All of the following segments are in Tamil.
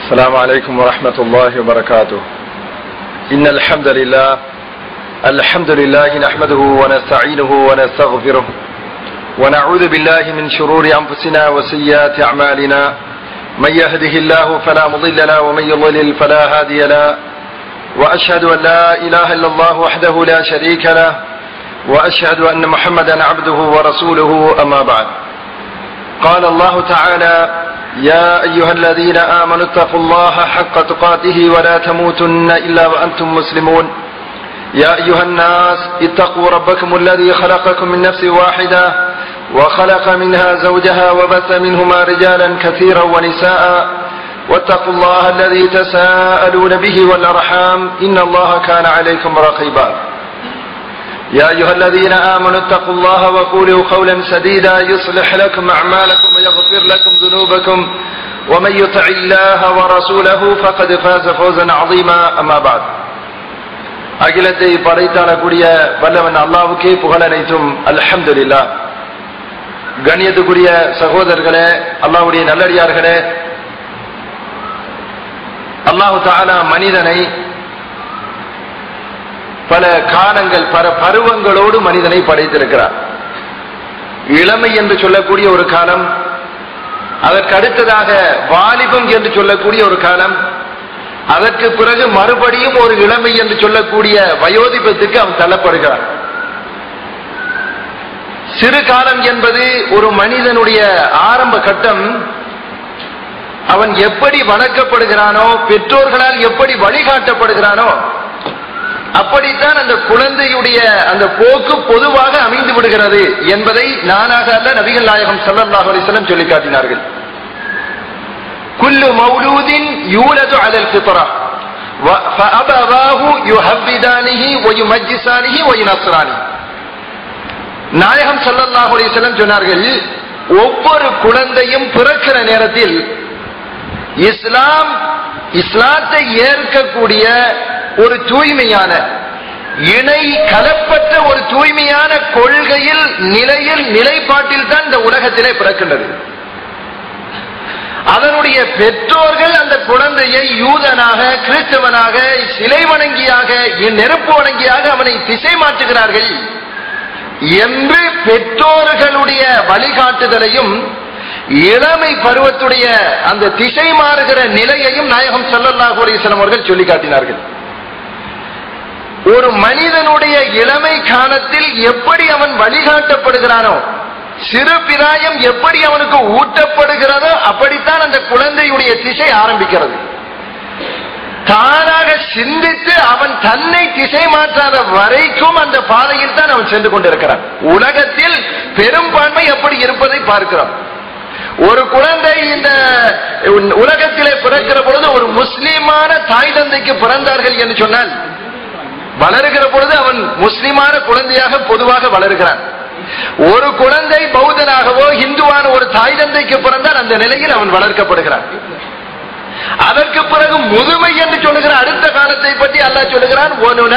السلام عليكم ورحمة الله وبركاته إن الحمد لله الحمد لله نحمده ونستعينه ونستغفره ونعوذ بالله من شرور أنفسنا وسيئات أعمالنا من يهده الله فلا مضل له ومن يضلل فلا هادي له وأشهد أن لا إله إلا الله وحده لا شريك له وأشهد أن محمدا عبده ورسوله أما بعد قال الله تعالى يا أيها الذين آمنوا اتقوا الله حق تقاته ولا تموتن إلا وأنتم مسلمون يا أيها الناس اتقوا ربكم الذي خلقكم من نفس واحدة وخلق منها زوجها وبث منهما رجالا كثيرا ونساء واتقوا الله الذي تساءلون به والأرحام إن الله كان عليكم رقيبا يا أيها الذين آمنوا اتقوا الله وقولوا قولا سديدا يصلح لكم أعمالكم ويغفر لكم ذنوبكم ومن يطع الله ورسوله فقد فاز فوزا عظيما أما بعد அகிலத்தை படைத்தாளக்கூடிய வல்லவன் அல்லாவுக்கே புகழ் அனைத்தும் அல்ஹம்துலில்லா கண்ணியத்துக்குரிய சகோதரர்களே அல்லாவுடைய நல்லடியார்களே அல்லாஹு தாலா மனிதனை பல காலங்கள் பல பருவங்களோடு மனிதனை படைத்திருக்கிறார் இளமை என்று சொல்லக்கூடிய ஒரு காலம் அதற்கு அடுத்ததாக வாலிபம் என்று சொல்லக்கூடிய ஒரு காலம் அதற்கு பிறகு மறுபடியும் ஒரு இளமை என்று சொல்லக்கூடிய வயோதிபத்துக்கு அவன் தள்ளப்படுகிறான் சிறு காலம் என்பது ஒரு மனிதனுடைய ஆரம்ப கட்டம் அவன் எப்படி வளர்க்கப்படுகிறானோ பெற்றோர்களால் எப்படி வழிகாட்டப்படுகிறானோ அப்படித்தான் அந்த குழந்தையுடைய அந்த போக்கு பொதுவாக அமைந்து விடுகிறது என்பதை நானாக அல்ல நபிகள் நாயகம் சல்லல்லாஹு அலிஸ்லம் சொல்லி காட்டினார்கள் குல்லு மௌலூதின் யூலது அலல் ஃபித்ரா فأبواه يهبدانه ويمجسانه وينصرانه நாயகம் சல்லல்லாஹு அலைஹி வஸல்லம் சொன்னார்கள் ஒவ்வொரு குழந்தையும் பிறக்கிற நேரத்தில் இஸ்லாம் இஸ்லாத்தை ஏற்கக்கூடிய ஒரு தூய்மையான இணை கலப்பற்ற ஒரு தூய்மையான கொள்கையில் நிலையில் நிலைப்பாட்டில் தான் இந்த உலகத்திலே பிறக்கின்றது அதனுடைய பெற்றோர்கள் அந்த குழந்தையை யூதனாக கிறிஸ்தவனாக சிலை வணங்கியாக நெருப்பு வணங்கியாக அவனை திசை மாற்றுகிறார்கள் என்று பெற்றோர்களுடைய வழிகாட்டுதலையும் இளமை பருவத்துடைய அந்த திசை மாறுகிற நிலையையும் நாயகம் சல்லல்லாஹு அலிஸ்லாம் அவர்கள் சொல்லி காட்டினார்கள் ஒரு மனிதனுடைய இளமை காலத்தில் எப்படி அவன் வழிகாட்டப்படுகிறானோ சிறு பிராயம் எப்படி அவனுக்கு ஊட்டப்படுகிறதோ அப்படித்தான் அந்த குழந்தையுடைய திசை ஆரம்பிக்கிறது தானாக சிந்தித்து அவன் தன்னை திசை மாற்றாத வரைக்கும் அந்த பாதையில் தான் அவன் சென்று கொண்டிருக்கிறான் உலகத்தில் பெரும்பான்மை எப்படி இருப்பதை பார்க்கிறோம் ஒரு குழந்தை இந்த உலகத்திலே பிறக்கிற பொழுது ஒரு முஸ்லீமான தாய் தந்தைக்கு பிறந்தார்கள் என்று சொன்னால் வளருகிற பொழுது அவன் முஸ்லிமான குழந்தையாக பொதுவாக வளருகிறான் ஒரு குழந்தை பௌத்தனாகவோ இந்துவான ஒரு தாய் தந்தைக்கு பிறந்தால் அந்த நிலையில் அவன் வளர்க்கப்படுகிறான் அதற்கு பிறகு முதுமை என்று சொல்லுகிற அடுத்த காலத்தை பற்றி அல்லாஹ் சொல்லுகிறான்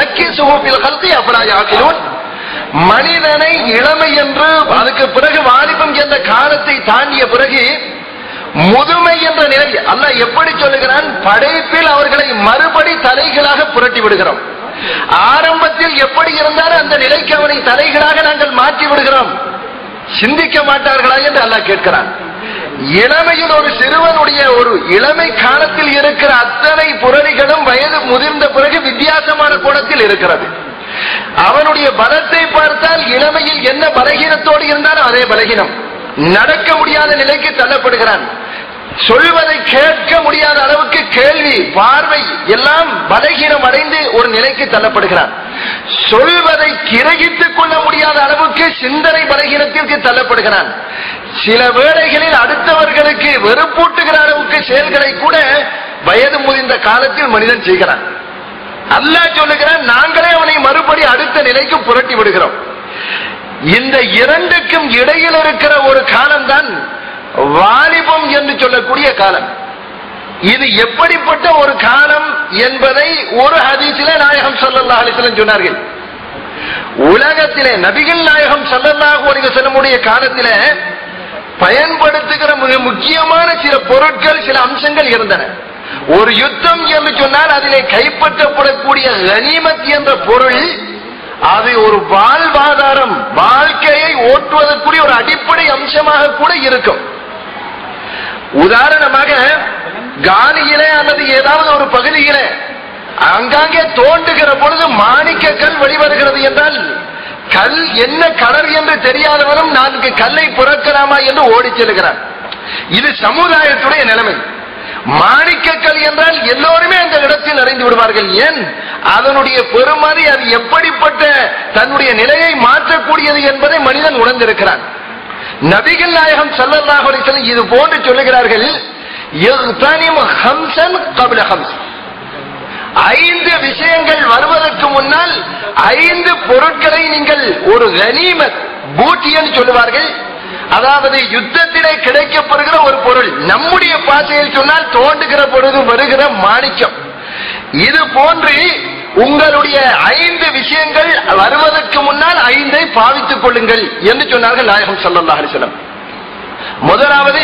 மனிதனை இளமை என்று அதுக்கு பிறகு வாலிபம் என்ற காலத்தை தாண்டிய பிறகு முதுமை என்ற நிலை அல்ல எப்படி சொல்லுகிறான் படைப்பில் அவர்களை மறுபடி தலைகளாக புரட்டி விடுகிறோம் ஆரம்பத்தில் எப்படி இருந்தாலும் அந்த நிலைக்கு அவனை தலைகளாக நாங்கள் மாற்றி விடுகிறோம் சிந்திக்க மாட்டார்களா என்று அல்லாஹ் கேட்கிறான் இளமையில் ஒரு சிறுவனுடைய ஒரு இளமை காலத்தில் இருக்கிற அத்தனை புரணிகளும் வயது முதிர்ந்த பிறகு வித்தியாசமான கோணத்தில் இருக்கிறது அவனுடைய பலத்தை பார்த்தால் இளமையில் என்ன பலகீனத்தோடு இருந்தாலும் அதே பலகீனம் நடக்க முடியாத நிலைக்கு தள்ளப்படுகிறான் சொல்வதை கேட்க முடியாத அளவுக்கு கேள்வி பார்வை எல்லாம் பலகீனம் அடைந்து ஒரு நிலைக்கு தள்ளப்படுகிறான் சொல்வதை கிரகித்துக் கொள்ள முடியாத அளவுக்கு சிந்தனை பலகீனத்திற்கு தள்ளப்படுகிறான் சில வேளைகளில் அடுத்தவர்களுக்கு வெறுப்பூட்டுகிற அளவுக்கு செயல்களை கூட வயது முதிர்ந்த காலத்தில் மனிதன் செய்கிறான் அல்லா சொல்லுகிறான் நாங்களே அவனை மறுபடி அடுத்த நிலைக்கு புரட்டி விடுகிறோம் இந்த இரண்டுக்கும் இடையில் இருக்கிற ஒரு காலம்தான் வாலிபம் என்று சொல்லக்கூடிய காலம் இது எப்படிப்பட்ட ஒரு காலம் என்பதை ஒரு ஹதீசிலே நாயகம் சல்லல்லா அலிஸ்லம் சொன்னார்கள் உலகத்திலே நபிகள் நாயகம் சல்லல்லாஹு அலைஹி செல்லமுடைய காலத்திலே பயன்படுத்துகிற மிக முக்கியமான சில பொருட்கள் சில அம்சங்கள் இருந்தன ஒரு யுத்தம் என்று சொன்னால் அதிலே கைப்பற்றப்படக்கூடிய கனிமத் என்ற பொருள் அது ஒரு வாழ்வாதாரம் வாழ்க்கையை ஓட்டுவதற்குரிய ஒரு அடிப்படை அம்சமாக கூட இருக்கும் உதாரணமாக காலியிலே அல்லது ஏதாவது ஒரு பகுதியிலே அங்காங்கே தோண்டுகிற பொழுது மாணிக்க கல் வெளிவருகிறது என்றால் கல் என்ன கலர் என்று தெரியாதவரும் நான்கு கல்லை புறக்கலாமா என்று ஓடிச் செல்கிறார் இது சமுதாயத்துடைய நிலைமை மாணிக்கக்கல் என்றால் எல்லோருமே அந்த இடத்தில் அறிந்து விடுவார்கள் ஏன் அதனுடைய பெருமதி அது எப்படிப்பட்ட தன்னுடைய நிலையை மாற்றக்கூடியது என்பதை மனிதன் உணர்ந்திருக்கிறான் நபிகள் நாயகம் ஸல்லல்லாஹு அலைஹி வஸல்லம் இது போன்று சொல்லுகிறார்கள் யக்தனிம் ஹம்சன் கப்ல ஹம்ஸ் ஐந்து விஷயங்கள் வருவதற்கு முன்னால் ஐந்து பொருட்களை நீங்கள் ஒரு கனிமத் பூட்டி என்று சொல்லுவார்கள் அதாவது யுத்தத்திலே கிடைக்கப்படுகிற ஒரு பொருள் நம்முடைய பாசையில் சொன்னால் தோண்டுகிற பொழுது வருகிற மாணிக்கம் இது போன்று உங்களுடைய ஐந்து விஷயங்கள் வருவதற்கு முன்னால் ஐந்தை பாவித்துக் கொள்ளுங்கள் என்று சொன்னார்கள் நாயகம் ஸல்லல்லாஹு அலைஹி வஸல்லம் முதலாவது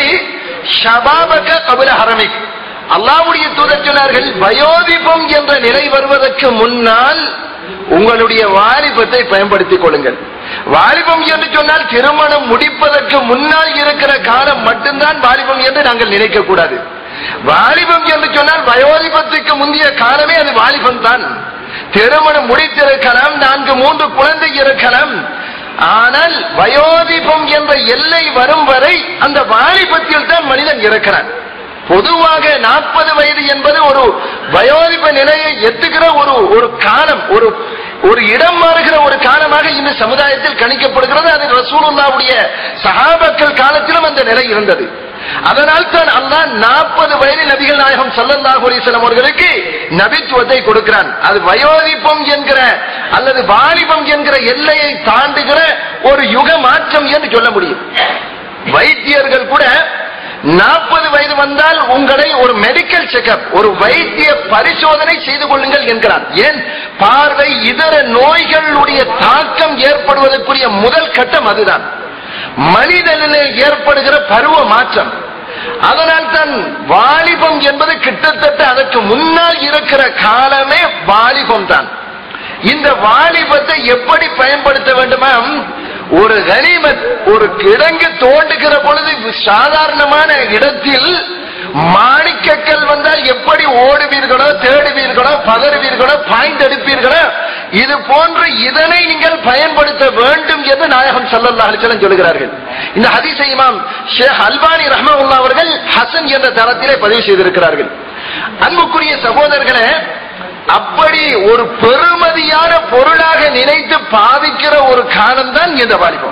ஷபாபக கபில ஹரமிக் அல்லாஹ்வுடைய தூதர் சொன்னார்கள் வயோதிபம் என்ற நிலை வருவதற்கு முன்னால் உங்களுடைய வாலிபத்தை பயன்படுத்திக் கொள்ளுங்கள் வாலிபம் என்று சொன்னால் திருமணம் முடிப்பதற்கு முன்னால் இருக்கிற காலம் மட்டும்தான் வாலிபம் என்று நாங்கள் நினைக்க கூடாது வாலிபம் என்று சொன்னால் வயோதிபத்துக்கு முந்தைய காலமே அது வாலிபம் தான் திருமணம் முடித்திருக்கலாம் நான்கு மூன்று குழந்தை இருக்கலாம் ஆனால் வயோதிபம் என்ற எல்லை வரும் வரை அந்த வாலிபத்தில் தான் மனிதன் இருக்கிறான் பொதுவாக நாற்பது வயது என்பது ஒரு வயோதிப நிலையை எட்டுகிற ஒரு ஒரு காலம் ஒரு ஒரு இடம் மாறுகிற ஒரு காலமாக இந்த சமுதாயத்தில் கணிக்கப்படுகிறது அது ரசூலுல்லாவுடைய சஹாபக்கள் காலத்திலும் அந்த நிலை இருந்தது அதனால் தான் அல்லாஹ் நாற்பது வயது நபிகள் நாயகம் ஸல்லல்லாஹு அலைஹி வஸல்லம் அவர்களுக்கு நபித்துவத்தை கொடுக்கிறான் அது வயோதிபம் என்கிற அல்லது வாலிபம் என்கிற எல்லையை தாண்டுகிற ஒரு யுக மாற்றம் என்று சொல்ல முடியும் வைத்தியர்கள் கூட நாற்பது வயது வந்தால் உங்களை ஒரு மெடிக்கல் செக்அப் ஒரு வைத்திய பரிசோதனை செய்து கொள்ளுங்கள் என்கிறார் ஏன் பார்வை இதர நோய்களுடைய தாக்கம் ஏற்படுவதற்குரிய முதல் கட்டம் அதுதான் மனிதனிலே ஏற்படுகிற பருவ மாற்றம் அதனால் தான் வாலிபம் என்பது கிட்டத்தட்ட அதற்கு முன்னால் இருக்கிற காலமே வாலிபம் தான் இந்த வாலிபத்தை எப்படி பயன்படுத்த வேண்டுமா ஒரு கனிமத் ஒரு கிடங்கு தோண்டுகிற பொழுது சாதாரணமான இடத்தில் மாணிக்கக்கல் வந்தால் எப்படி ஓடுவீர்களோ தேடுவீர்களோ பதறுவீர்களோ பாய்ந்து எடுப்பீர்களோ இது போன்று இதனை நீங்கள் பயன்படுத்த வேண்டும் என்று நாயகம் ஸல்லல்லாஹு அலைஹி வஸல்லம் சொல்கிறார்கள் இந்த ஹதீஸை இமாம் ஷேக் அல்பானி ரஹ்மத்துல்லாஹி அவர்கள் ஹசன் என்ற தரத்திலே பதிவு செய்திருக்கிறார்கள் அன்புக்குரிய சகோதரர்களே அப்படி ஒரு பெருமதியான பொருளாக நினைத்து பாவிக்கிற ஒரு காலம் தான் இந்த வாலிபம்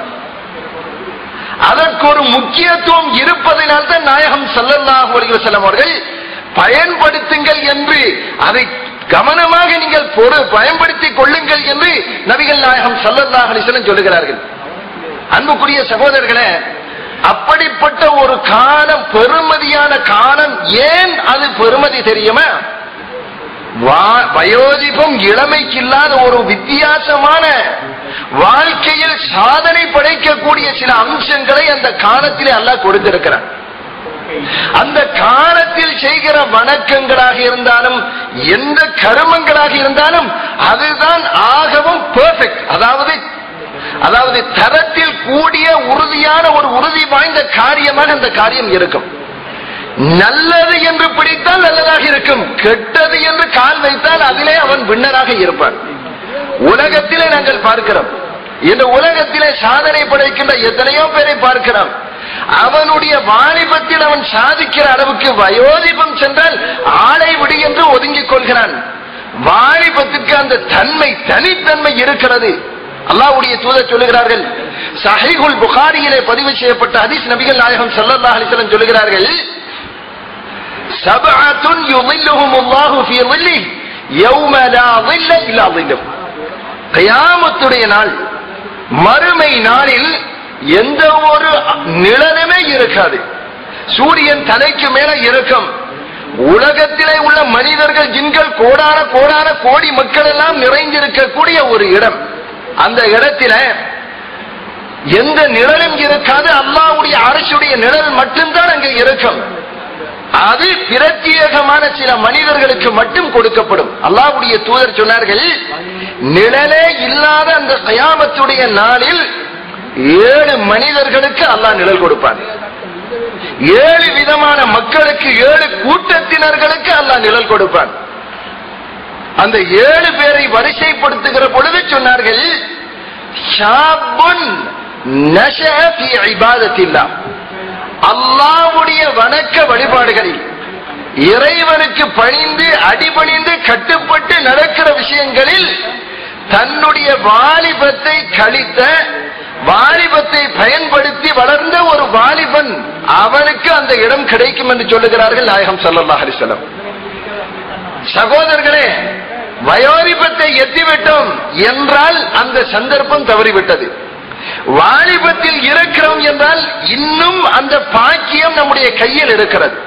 அதற்கு ஒரு முக்கியத்துவம் இருப்பதனால் தான் நாயகம் ஸல்லல்லாஹு அலைஹி வஸல்லம் அவர்கள் பயன்படுத்துங்கள் என்று அதை கவனமாக நீங்கள் பொரு பயன்படுத்திக் கொள்ளுங்கள் என்று நபிகள் நாயகம் ஸல்லல்லாஹு அலைஹி வஸல்லம் சொல்லுகிறார்கள் அன்புக்குரிய சகோதரர்களே அப்படிப்பட்ட ஒரு காலம் பெருமதியான காலம் ஏன் அது பெருமதி தெரியுமா வா- வயோதிபம் இளமைக்கு இல்லாத ஒரு வித்தியாசமான வாழ்க்கையில் சாதனை படைக்கக்கூடிய சில அம்சங்களை அந்த காலத்திலே அல்லாஹ் கொடுத்திருக்கிறான் அந்த காலத்தில் செய்கிற வணக்கங்களாக இருந்தாலும் எந்த கருமங்களாக இருந்தாலும் அதுதான் ஆகவும் பெர்ஃபெக்ட் அதாவது அதாவது தரத்தில் கூடிய உறுதியான ஒரு உறுதி வாய்ந்த காரியமாக அந்த காரியம் இருக்கும் நல்லது என்று பிடித்தால் நல்லதாக இருக்கும் கெட்டது என்று கால் வைத்தால் அதிலே அவன் விண்ணராக இருப்பான் உலகத்திலே நாங்கள் பார்க்கிறோம் இந்த உலகத்திலே சாதனை படைக்கின்ற எத்தனையோ பேரை பார்க்கிறோம் அவனுடைய வாலிபத்தில் அவன் சாதிக்கிற அளவுக்கு வயோதிபம் சென்றால் ஆளை விடு என்று ஒதுங்கிக் கொள்கிறான் வாலிபத்திற்கு அந்த தன்மை தனித்தன்மை இருக்கிறது அல்லாஹ்வுடைய தூதர் சொல்லுகிறார்கள் சஹீஹுல் புகாரியிலே பதிவு செய்யப்பட்ட ஹதீஸ் நபிகள் நாயகம் ஸல்லல்லாஹு அலைஹி வஸல்லம் சொல்லுகிறார்கள் சபஅத்துன் யுظில்லுஹுமுல்லாஹு ஃபீ ظில்லிஹி யௌம லா ظில்ல இல்லா ظில்லுஹு கயாமத்துடைய நாள் மறுமை நாளில் எந்த ஒரு நிழலுமே இருக்காது சூரியன் தலைக்கு மேல இருக்கும் உலகத்திலே உள்ள மனிதர்கள் ஜின்கள் கோடான கோடான கோடி மக்கள் எல்லாம் நிறைந்திருக்கக்கூடிய ஒரு இடம் அந்த இடத்தில எந்த நிழலும் இருக்காது அல்லாஹ்வுடைய அரசுடைய நிழல் மட்டும்தான் அங்கே இருக்கும் அது பிரத்யேகமான சில மனிதர்களுக்கு மட்டும் கொடுக்கப்படும் அல்லாஹ்வுடைய தூதர் சொன்னார்கள் நிழலே இல்லாத அந்த கயாமத்துடைய நாளில் ஏழு மனிதர்களுக்கு அல்லாஹ் நிழல் கொடுப்பான் ஏழு விதமான மக்களுக்கு ஏழு கூட்டத்தினர்களுக்கு அல்லாஹ் நிழல் கொடுப்பான் அந்த ஏழு பேரை வரிசைப்படுத்துகிற பொழுது சொன்னார்கள் ஷாபுன் நஷஅ ஃபீ இபாதத்தில்லாஹ் அல்லாஹ்வுடைய வணக்க வழிபாடுகளில் இறைவனுக்கு பணிந்து அடிபணிந்து கட்டுப்பட்டு நடக்கிற விஷயங்களில் தன்னுடைய வாலிபத்தை கழித்த வாலிபத்தை பயன்படுத்தி வளர்ந்த ஒரு வாலிபன் அவனுக்கு அந்த இடம் கிடைக்கும் என்று சொல்லுகிறார்கள் நாயகம் ஸல்லல்லாஹு அலைஹி வஸல்லம் சகோதரர்களே வயோதிபத்தை எத்திவிட்டோம் என்றால் அந்த சந்தர்ப்பம் தவறிவிட்டது வாலிபத்தில் இருக்கிறோம் என்றால் இன்னும் அந்த பாக்கியம் நம்முடைய கையில் இருக்கிறது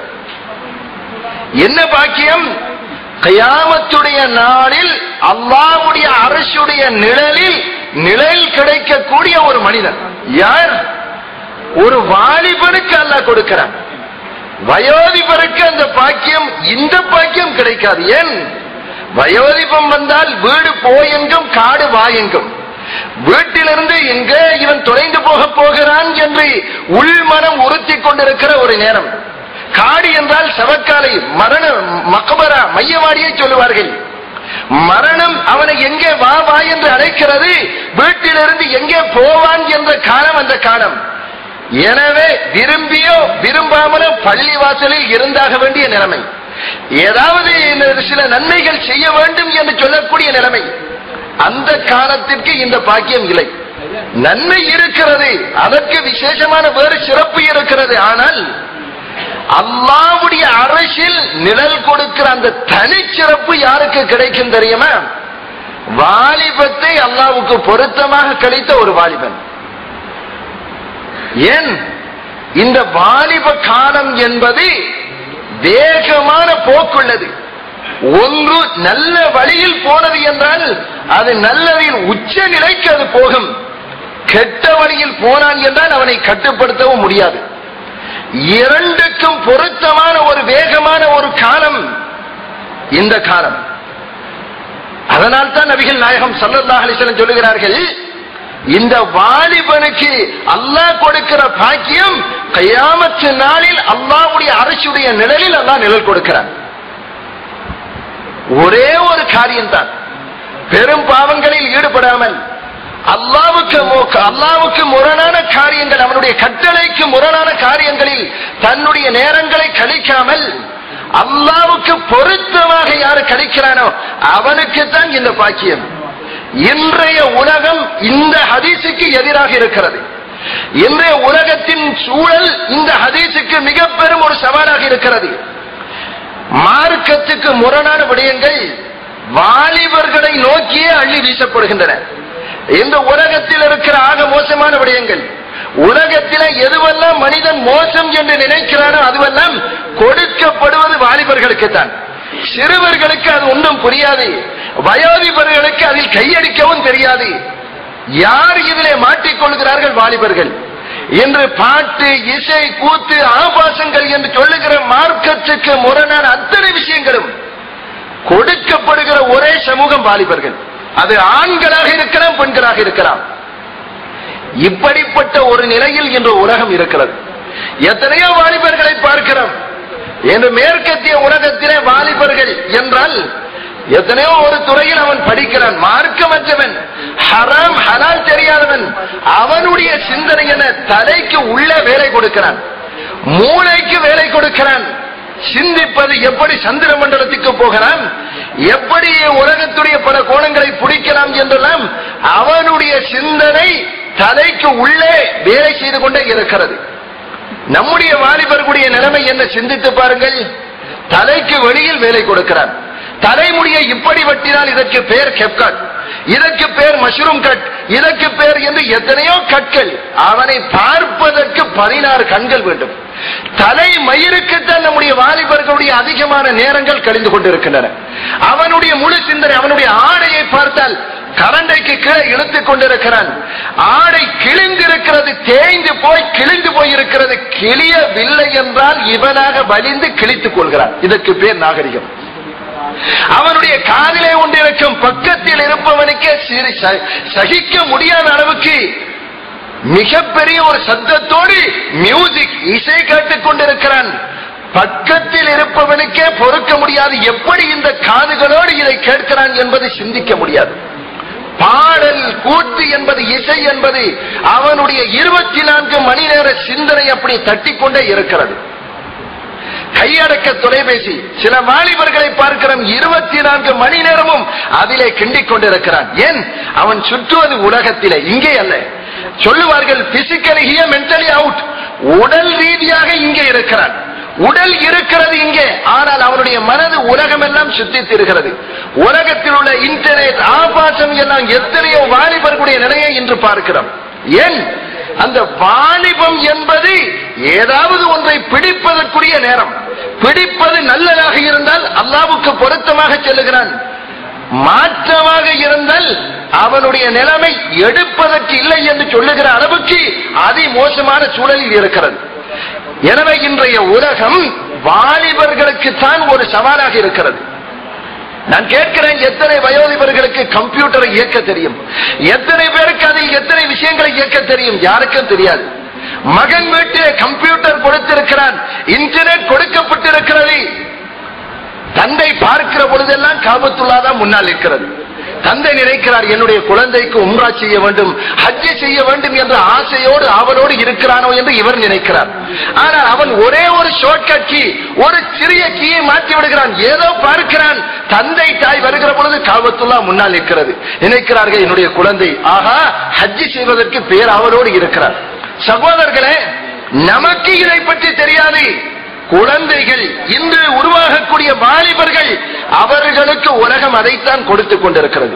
என்ன பாக்கியம் கயாமத்துடைய நாளில் அல்லாஹ்வுடைய அரசுடைய நிழலில் நிழல் கிடைக்கக்கூடிய ஒரு மனிதன் யார் ஒரு வாலிபனுக்கு அல்லாஹ் கொடுக்கிறான் வயோதிபருக்கு அந்த பாக்கியம் இந்த பாக்கியம் கிடைக்காது ஏன் வயோதிபம் வந்தால் வீடு போயெங்கும் காடு வாயெங்கும் வீட்டிலிருந்து எங்கே இவன் தொலைந்து போக போகிறான் என்று உள்மனம் உறுத்தி கொண்டிருக்கிற ஒரு நேரம் காடு என்றால் சவக்காலை மரண மக்கபரா மையவாடியை சொல்லுவார்கள் மரணம் அவனை எங்கே வா வா என்று அழைக்கிறது வீட்டிலிருந்து எங்கே போவான் என்ற காலம் அந்த காலம் எனவே விரும்பியோ விரும்பாமலோ பள்ளி வாசலில் இருந்தாக வேண்டிய நிலைமை ஏதாவது இந்த சில நன்மைகள் செய்ய வேண்டும் என்று சொல்லக்கூடிய நிலைமை அந்த காலத்திற்கு இந்த பாக்கியம் இல்லை நன்மை இருக்கிறது அதற்கு விசேஷமான வேறு சிறப்பு இருக்கிறது ஆனால் அல்லாவுடைய அரசில் நிழல் கொடுக்கிற அந்த தனிச்சிறப்பு யாருக்கு கிடைக்கும் தெரியுமா வாலிபத்தை அல்லாவுக்கு பொருத்தமாக கழித்த ஒரு வாலிபன் ஏன் இந்த வாலிப காலம் என்பது வேகமான போக்குள்ளது ஒன்று நல்ல வழியில் போனது என்றால் அது நல்லதில் உச்ச நிலைக்கு அது போகும் கெட்ட வழியில் போனான் என்றால் அவனை கட்டுப்படுத்தவும் முடியாது இரண்டுக்கும் பொருத்தமான ஒரு வேகமான ஒரு காலம் இந்த காலம் அதனால் தான் நபிகள் நாயகம் சல்லல்லாஹு அலைஹி வஸல்லம் சொல்லுகிறார்கள் இந்த வாலிபனுக்கு அல்லாஹ் கொடுக்கிற பாக்கியம் கயாமத்து நாளில் அல்லாஹ்வுடைய அரசுடைய நிழலில் அல்லாஹ் நிழல் கொடுக்கிறான் ஒரே ஒரு காரியம் தான் பெரும் பாவங்களில் ஈடுபடாமல் அல்லாவுக்கு மு- அல்லாவுக்கு முரணான காரியங்கள் அவனுடைய கட்டளைக்கு முரணான காரியங்களில் தன்னுடைய நேரங்களை கழிக்காமல் அல்லாவுக்கு பொருத்தமாக யாரு கழிக்கிறானோ அவனுக்கு தான் இந்த பாக்கியம் இன்றைய உலகம் இந்த ஹதீஸுக்கு எதிராக இருக்கிறது இன்றைய உலகத்தின் சூழல் இந்த ஹதீஸுக்கு மிக பெரும் ஒரு சவாலாக இருக்கிறது மார்க்கத்துக்கு முரணான விடயங்கள் வாலிபர்களை நோக்கியே அள்ளி வீசப்படுகின்றன இந்த உலகத்தில் இருக்கிற ஆக மோசமான விடயங்கள் உலகத்தில எதுவெல்லாம் மனிதன் மோசம் என்று நினைக்கிறானோ அதுவெல்லாம் கொடுக்கப்படுவது வாலிபர்களுக்கு தான் சிறுவர்களுக்கு அது ஒன்றும் புரியாது வயோதிபர்களுக்கு அதில் கையடிக்கவும் தெரியாது யார் இதிலே மாட்டிக்கொள்கிறார்கள் வாலிபர்கள் என்று பாட்டு இசை கூத்து ஆபாசங்கள் என்று சொல்லுகிற மார்க்கத்துக்கு முரணான அத்தனை விஷயங்களும் கொடுக்கப்படுகிற ஒரே சமூகம் வாலிபர்கள் அது ஆண்களாக இருக்கலாம் பெண்களாக இருக்கலாம் இப்படிப்பட்ட ஒரு நிலையில் இன்று உலகம் இருக்கிறது எத்தனையோ வாலிபர்களை பார்க்கிறோம் என்று மேற்கத்திய உலகத்திலே வாலிபர்கள் என்றால் எத்தனையோ ஒரு துறையில் அவன் படிக்கிறான் மார்க்கமற்றவன் ஹராம் ஹலால் தெரியாதவன் அவனுடைய சிந்தனை என தலைக்கு உள்ள வேலை கொடுக்கிறான் மூளைக்கு வேலை கொடுக்கிறான் சிந்திப்பது எப்படி சந்திர மண்டலத்துக்கு போகலாம் எப்படி உலகத்துடைய பல கோணங்களை பிடிக்கலாம் என்றெல்லாம் அவனுடைய சிந்தனை தலைக்கு உள்ளே வேலை செய்து கொண்டே இருக்கிறது நம்முடைய வாலிபர்களுடைய நிலைமை என்ன சிந்தித்து பாருங்கள் தலைக்கு வெளியில் வேலை கொடுக்கிறான் தலைமுடியை இப்படி வெட்டினால் இதற்கு பேர் கெப்கட் இதற்கு பேர் மஷ்ரூம் கட் இதற்கு பேர் என்று எத்தனையோ கற்கள் அவனை பார்ப்பதற்கு பதினாறு கண்கள் வேண்டும் தலை மயிருக்குத்தான் நம்முடைய வாலிபர்களுடைய அதிகமான நேரங்கள் கழிந்து கொண்டிருக்கின்றன அவனுடைய முழு சிந்தனை அவனுடைய ஆடையை பார்த்தால் கரண்டைக்கு கீழே இழுத்துக் கொண்டிருக்கிறான் ஆடை கிழிந்திருக்கிறது தேய்ந்து போய் கிழிந்து போயிருக்கிறது கிளியவில்லை என்றால் இவனாக வலிந்து கிழித்துக் கொள்கிறான் இதற்கு பேர் நாகரிகம் அவனுடைய காதிலே கொண்டிருக்கும் பக்கத்தில் இருப்பவனுக்கே சிறு- ச- சகிக்க முடியாத அளவுக்கு மிகப்பெரிய ஒரு சத்தத்தோடு மியூசிக் இசை கேட்டுக் கொண்டிருக்கிறான் பக்கத்தில் இருப்பவனுக்கே பொறுக்க முடியாது எப்படி இந்த காதுகளோடு இதை கேட்கிறான் என்பது சிந்திக்க முடியாது பாடல் கூத்து என்பது இசை என்பது அவனுடைய இருபத்தி நான்கு மணி நேர சிந்தனை அப்படி தட்டிக்கொண்டே இருக்கிறது கையடக்க தொலைபேசி சில வாலிபர்களை பார்க்கிறோம் இருபத்தி நான்கு மணி நேரமும் அதிலே கிண்டிக் கொண்டிருக்கிறான் ஏன் அவன் சுற்றுவது உலகத்திலே இங்கே அல்ல சொல்லுவார்கள் பிசிக்கலி ஹிய மென்டலி அவுட் உடல் ரீதியாக இங்கே இருக்கிறான் உடல் இருக்கிறது இங்கே ஆனால் அவனுடைய மனது உலகமெல்லாம் சுத்தி திரிகிறது உலகத்தில் உள்ள இன்டர்நெட் ஆபாசம் எல்லாம் எத்தனையோ வாலிபர்களுடைய நிலையை இன்று பார்க்கிறோம் ஏன் அந்த வாலிபம் என்பது ஏதாவது ஒன்றை பிடிப்பதற்குரிய நேரம் பிடிப்பது நல்லதாக இருந்தால் அல்லாவுக்கு பொருத்தமாக செல்லுகிறான் மாற்றமாக இருந்தால் அவனுடைய நிலைமை எடுப்பதற்கு இல்லை என்று சொல்லுகிற அளவுக்கு அதி மோசமான சூழலில் இருக்கிறது எனவே இன்றைய உலகம் வாலிபர்களுக்கு தான் ஒரு சவாலாக இருக்கிறது நான் கேட்கிறேன் எத்தனை வயோதிபர்களுக்கு கம்ப்யூட்டரை இயக்க தெரியும் எத்தனை பேருக்கு அதில் எத்தனை விஷயங்களை இயக்க தெரியும் யாருக்கும் தெரியாது மகன் வீட்டிலே கம்ப்யூட்டர் கொடுத்திருக்கிறான் இன்டர்நெட் கொடுக்கப்பட்டிருக்கிறது தந்தை பார்க்கிற பொழுதெல்லாம் காபத்துள்ளாதான் முன்னால் இருக்கிறது தந்தை நினைக்கிறார் என்னுடைய குழந்தைக்கு உம்ரா செய்ய வேண்டும் ஹஜ்ஜை செய்ய வேண்டும் என்ற ஆசையோடு அவரோடு இருக்கிறானோ என்று இவர் நினைக்கிறார் ஆனால் அவன் ஒரே ஒரு ஷார்ட்கட் கீ ஒரு சிறிய கீயை மாற்றி விடுகிறான் ஏதோ பார்க்கிறான் தந்தை தாய் வருகிற பொழுது காபத்துல்லா முன்னால் இருக்கிறது நினைக்கிறார்கள் என்னுடைய குழந்தை ஆகா ஹஜ்ஜி செய்வதற்கு பேர் அவரோடு இருக்கிறார் சகோதரர்களே நமக்கு இதை பற்றி தெரியாது குழந்தைகள் இன்று உருவாகக்கூடிய வாலிபர்கள் அவர்களுக்கு உலகம் அதைத்தான் கொடுத்துக் கொண்டிருக்கிறது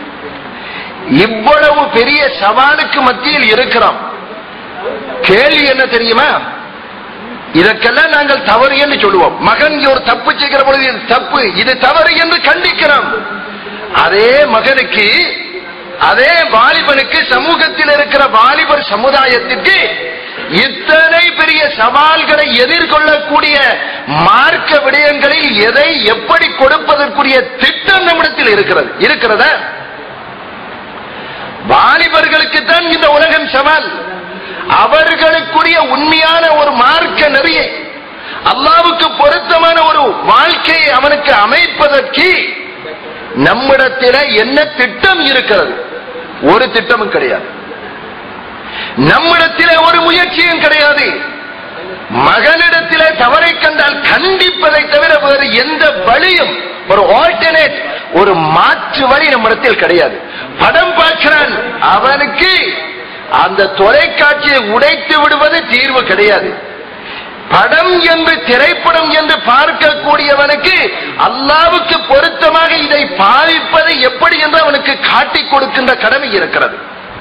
இவ்வளவு பெரிய சவாலுக்கு மத்தியில் இருக்கிறோம் கேள்வி என்ன தெரியுமா இதற்கெல்லாம் நாங்கள் தவறு என்று சொல்லுவோம் மகன் ஒரு தப்பு செய்கிற பொழுது இது தப்பு இது தவறு என்று கண்டிக்கிறோம் அதே மகனுக்கு அதே வாலிபனுக்கு சமூகத்தில் இருக்கிற வாலிபர் சமுதாயத்திற்கு இத்தனை பெரிய சவால்களை எதிர்கொள்ளக்கூடிய மார்க்க விடயங்களில் எதை எப்படி கொடுப்பதற்குரிய திட்டம் நம்மிடத்தில் இருக்கிறது இருக்கிறதா வாலிபர்களுக்கு தான் இந்த உலகம் சவால் அவர்களுக்குரிய உண்மையான ஒரு மார்க்க நெறியை அல்லாவுக்கு பொருத்தமான ஒரு வாழ்க்கையை அவனுக்கு அமைப்பதற்கு நம்மிடத்தில என்ன திட்டம் இருக்கிறது ஒரு திட்டமும் கிடையாது நம்மிடத்திலே ஒரு முயற்சியும் கிடையாது மகனிடத்திலே தவறை கண்டால் கண்டிப்பதை தவிர வேறு எந்த வழியும் ஒரு ஆல்டர்னேட் ஒரு மாற்று வழி நம்மிடத்தில் கிடையாது படம் பார்க்கிறான் அவனுக்கு அந்த தொலைக்காட்சியை உடைத்து விடுவது தீர்வு கிடையாது படம் என்று திரைப்படம் என்று பார்க்கக்கூடியவனுக்கு அல்லாவுக்கு பொருத்தமாக இதை பாவிப்பது எப்படி என்று அவனுக்கு காட்டிக் கொடுக்கின்ற கடமை இருக்கிறது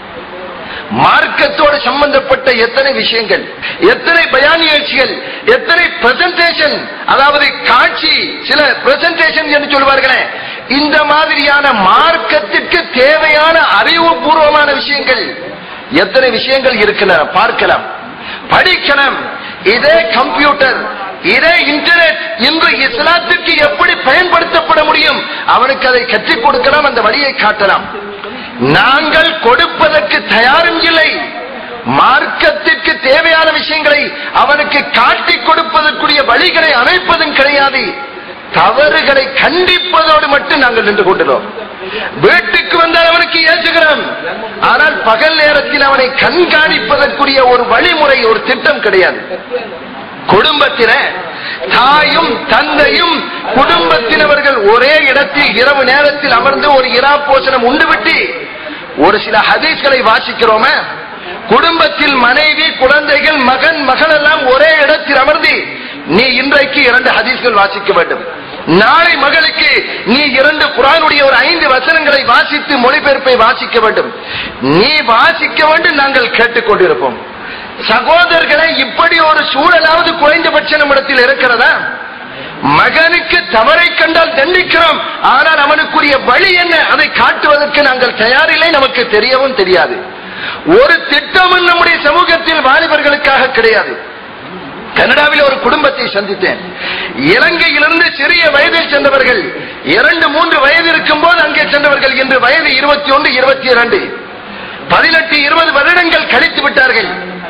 மார்க்கத்தோடு சம்பந்தப்பட்ட எத்தனை விஷயங்கள் எத்தனை பயான் நிகழ்ச்சிகள் எத்தனை பிரசன்டேஷன் அதாவது காட்சி சில பிரசன்டேஷன் என்று சொல்வார்களே இந்த மாதிரியான மார்க்கத்திற்கு தேவையான அறிவுபூர்வமான விஷயங்கள் எத்தனை விஷயங்கள் இருக்கின்றன பார்க்கலாம் படிக்கலாம் இதே கம்ப்யூட்டர் இதே இன்டர்நெட் இன்று இஸ்லாத்துக்கு எப்படி பயன்படுத்தப்பட முடியும் அவனுக்கு அதை கற்றுக் கொடுக்கலாம் அந்த வழியை காட்டலாம் நாங்கள் கொடுப்பதற்கு தயாரும் இல்லை மார்க்கத்திற்கு தேவையான விஷயங்களை அவனுக்கு காட்டிக் கொடுப்பதற்குரிய வழிகளை அமைப்பதும் கிடையாது தவறுகளை கண்டிப்பதோடு மட்டும் நாங்கள் நின்று கொண்டுள்ளோம் வீட்டுக்கு வந்தால் அவனுக்கு ஏற்றுகிறோம் ஆனால் பகல் நேரத்தில் அவனை கண்காணிப்பதற்குரிய ஒரு வழிமுறை ஒரு திட்டம் கிடையாது குடும்பத்தில தாயும் தந்தையும் குடும்பத்தினவர்கள் ஒரே இடத்தில் இரவு நேரத்தில் அமர்ந்து ஒரு இரா போசனம் உண்டுவிட்டு ஒரு சில ஹதீஸ்களை வாசிக்கிறோமே குடும்பத்தில் மனைவி குழந்தைகள் மகன் மகள் எல்லாம் ஒரே இடத்தில் அமர்ந்து நீ இன்றைக்கு இரண்டு ஹதீஸ்கள் வாசிக்க வேண்டும் நாளை மகளுக்கு நீ இரண்டு குரானுடைய ஒரு ஐந்து வசனங்களை வாசித்து மொழிபெயர்ப்பை வாசிக்க வேண்டும் நீ வாசிக்க வேண்டும் நாங்கள் கேட்டுக்கொண்டிருப்போம் சகோதரர்களை இப்படி ஒரு சூழலாவது குறைந்தபட்ச நம்மிடத்தில் இருக்கிறதா மகனுக்கு தவறை கண்டால் தண்டிக்கிறோம் ஆனால் அவனுக்குரிய வழி என்ன அதை காட்டுவதற்கு நாங்கள் தயாரில்லை நமக்கு தெரியவும் தெரியாது ஒரு திட்டமும் நம்முடைய சமூகத்தில் வாலிபர்களுக்காக கிடையாது கனடாவில் ஒரு குடும்பத்தை சந்தித்தேன் இலங்கையிலிருந்து சிறிய வயதில் சென்றவர்கள் இரண்டு மூன்று வயது இருக்கும் போது அங்கே சென்றவர்கள் இன்று வயது இருபத்தி ஒன்று இருபத்தி இரண்டு பதினெட்டு இருபது வருடங்கள் கழித்து விட்டார்கள்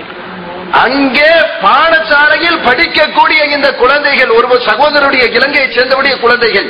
அங்கே பாடசாலையில் படிக்கக்கூடிய இந்த குழந்தைகள் ஒரு சகோதரருடைய இலங்கையை சேர்ந்தவுடைய குழந்தைகள்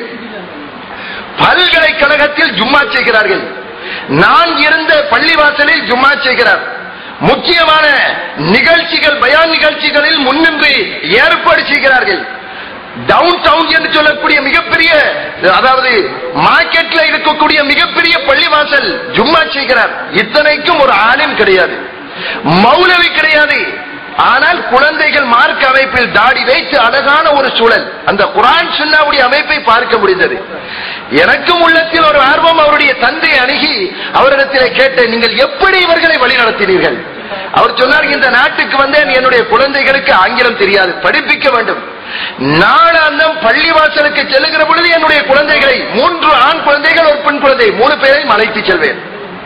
பல்கலைக்கழகத்தில் ஜும்மா செய்கிறார்கள் நான் இருந்த பள்ளிவாசலில் ஜும்மா செய்கிறார் முக்கியமான நிகழ்ச்சிகள் பயான் நிகழ்ச்சிகளில் முன்னின்று ஏற்பாடு செய்கிறார்கள் டவுன் டவுன் என்று சொல்லக்கூடிய மிகப்பெரிய அதாவது மார்க்கெட்ல இருக்கக்கூடிய மிகப்பெரிய பள்ளிவாசல் ஜும்மா செய்கிறார் இத்தனைக்கும் ஒரு ஆலிம் கிடையாது மௌலவி கிடையாது ஆனால் குழந்தைகள் மார்க் அமைப்பில் தாடி வைத்து அழகான ஒரு சூழல் அந்த குரான் சுன்னாவுடைய அமைப்பை பார்க்க முடிந்தது எனக்கும் உள்ளத்தில் ஒரு ஆர்வம் அவருடைய தந்தை அணுகி அவரிடத்திலே கேட்டேன் நீங்கள் எப்படி இவர்களை வழிநடத்தினீர்கள் அவர் சொன்னார் இந்த நாட்டுக்கு வந்தேன் என்னுடைய குழந்தைகளுக்கு ஆங்கிலம் தெரியாது படிப்பிக்க வேண்டும் நாளாந்தம் பள்ளிவாசலுக்கு செல்லுகிற பொழுது என்னுடைய குழந்தைகளை மூன்று ஆண் குழந்தைகள் ஒரு பெண் குழந்தை மூணு பேரையும் அழைத்து செல்வேன்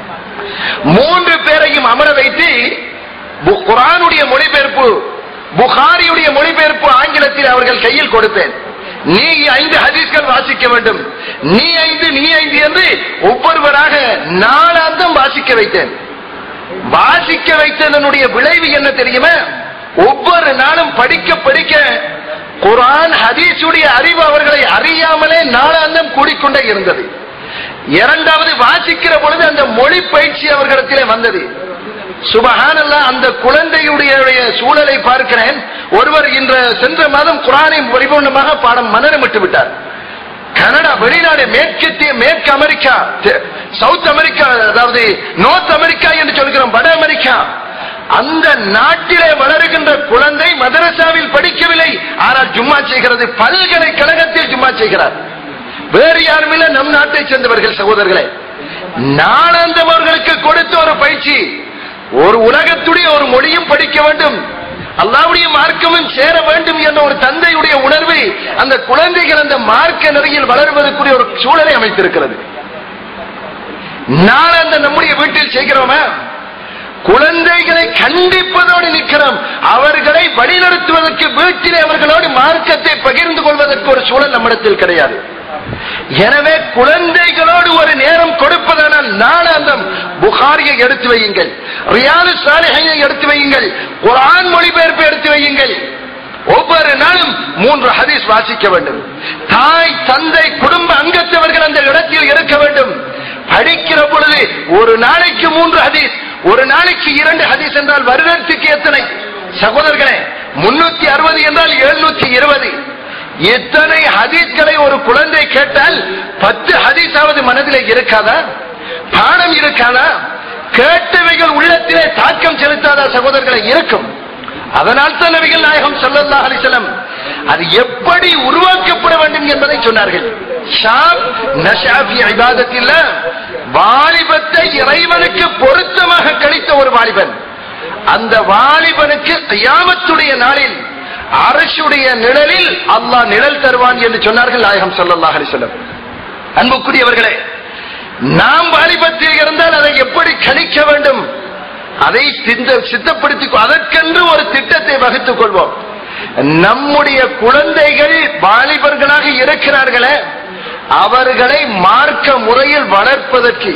மூன்று பேரையும் அமர வைத்து பு- குர்ஆனுடைய மொழிபெயர்ப்பு புகாரியுடைய மொழிபெயர்ப்பு ஆங்கிலத்தில் அவர்கள் கையில் கொடுப்பேன் நீ ஐந்து ஹதீஸ்கள் வாசிக்க வேண்டும் நீ ஐந்து நீ ஐந்து என்று ஒவ்வொருவராக நாளாந்தம் வாசிக்க வைத்தேன் வாசிக்க வைத்ததனுடைய விளைவு என்ன தெரியுமா ஒவ்வொரு நாளும் படிக்க படிக்க குர்ஆன் ஹதீஸுடைய அறிவு அவர்களை அறியாமலே நாளாந்தம் கூடிக்கொண்டே இருந்தது இரண்டாவது வாசிக்கிற பொழுது அந்த மொழி பயிற்சி அவர்களிடத்திலே வந்தது சுபஹானல்லா அந்த குழந்தையுடைய சூழலை பார்க்கிறேன் ஒருவர் இன்ற சென்ற மாதம் குரானை பரிபூர்ணமாக பாடம் மனநமிட்டு விட்டார் கனடா வெளிநாடு மேற்கத்திய மேற்கு அமெரிக்கா தெ- சவுத் அமெரிக்கா அதாவது நார்த் அமெரிக்கா என்று சொல்கிறோம் வட அமெரிக்கா அந்த நாட்டிலே வளருகின்ற குழந்தை மதரசாவில் படிக்கவில்லை ஆனால் ஜும்மா செய்கிறது பல்கலைக்கழகத்தில் ஜும்மா செய்கிறார் வேறு யாரும் இல்ல நம் நாட்டை சேர்ந்தவர்கள் சகோதரர்களே நாளாந்தம் அவர்களுக்கு கொடுத்த ஒரு பயிற்சி ஒரு உலகத்துடைய ஒரு மொழியும் படிக்க வேண்டும் அல்லாவுடைய மார்க்கமும் சேர வேண்டும் என்ற ஒரு தந்தையுடைய உணர்வு அந்த குழந்தைகள் அந்த மார்க்க நெறியில் வளர்வதற்குரிய ஒரு சூழலை அமைத்திருக்கிறது நாளாந்த நம்முடைய வீட்டில் செய்கிறோமா குழந்தைகளை கண்டிப்பதோடு நிற்கிறோம் அவர்களை வழிநடத்துவதற்கு வீட்டிலே அவர்களோடு மார்க்கத்தை பகிர்ந்து கொள்வதற்கு ஒரு சூழல் நம்மிடத்தில் கிடையாது எனவே குழந்தைகளோடு ஒரு நேரம் கொடுப்பதானால் நாளாந்தம் புகாரியை எடுத்து வையுங்கள் ரியாது சாலிஹையை எடுத்து வையுங்கள் குர்ஆன் மொழிபெயர்ப்பை எடுத்து வையுங்கள் ஒவ்வொரு நாளும் மூன்று ஹதீஸ் வாசிக்க வேண்டும் தாய் தந்தை குடும்ப அங்கத்தவர்கள் அந்த இடத்தில் இருக்க வேண்டும் படிக்கிற பொழுது ஒரு நாளைக்கு மூன்று ஹதீஸ் ஒரு நாளைக்கு இரண்டு ஹதீஸ் என்றால் வருடத்துக்கு எத்தனை சகோதரர்களே முன்னூத்தி அறுபது என்றால் எழுநூத்தி இருபது எத்தனை ஹதீஸ்களை ஒரு குழந்தை கேட்டால் பத்து ஹதீஸாவது மனதிலே இருக்காதா பாடம் இருக்காதா கேட்டவைகள் உள்ளத்திலே தாக்கம் செலுத்தாத சகோதரர்களை இருக்கும் அதனால் தான் நபிகள் நாயகம் ஸல்லல்லாஹு அலைஹி வஸல்லம் அது எப்படி உருவாக்கப்பட வேண்டும் என்பதை சொன்னார்கள் ஷாப் நஷா ஃபி இபாதத்தில்லா வாலிபத்தை இறைவனுக்கு பொருத்தமாக கழித்த ஒரு வாலிபன் அந்த வாலிபனுக்கு கியாமத்துடைய நாளில் அரசுடைய நிழலில் அல்லாஹ் நிழல் தருவான் என்று சொன்னார்கள் நாயகம் ஸல்லல்லாஹு அலைஹி வஸல்லம் அன்புக்குரியவர்களே நாம் வாலிபத்தில் இருந்தால் அதை எப்படி கணிக்க வேண்டும் அதை சிந்த- சித்தப்படுத்திக் கொ- அதற்கென்று ஒரு திட்டத்தை வகுத்துக் கொள்வோம் நம்முடைய குழந்தைகள் வாலிபர்களாக இருக்கிறார்களே அவர்களை மார்க்க முறையில் வளர்ப்பதற்கு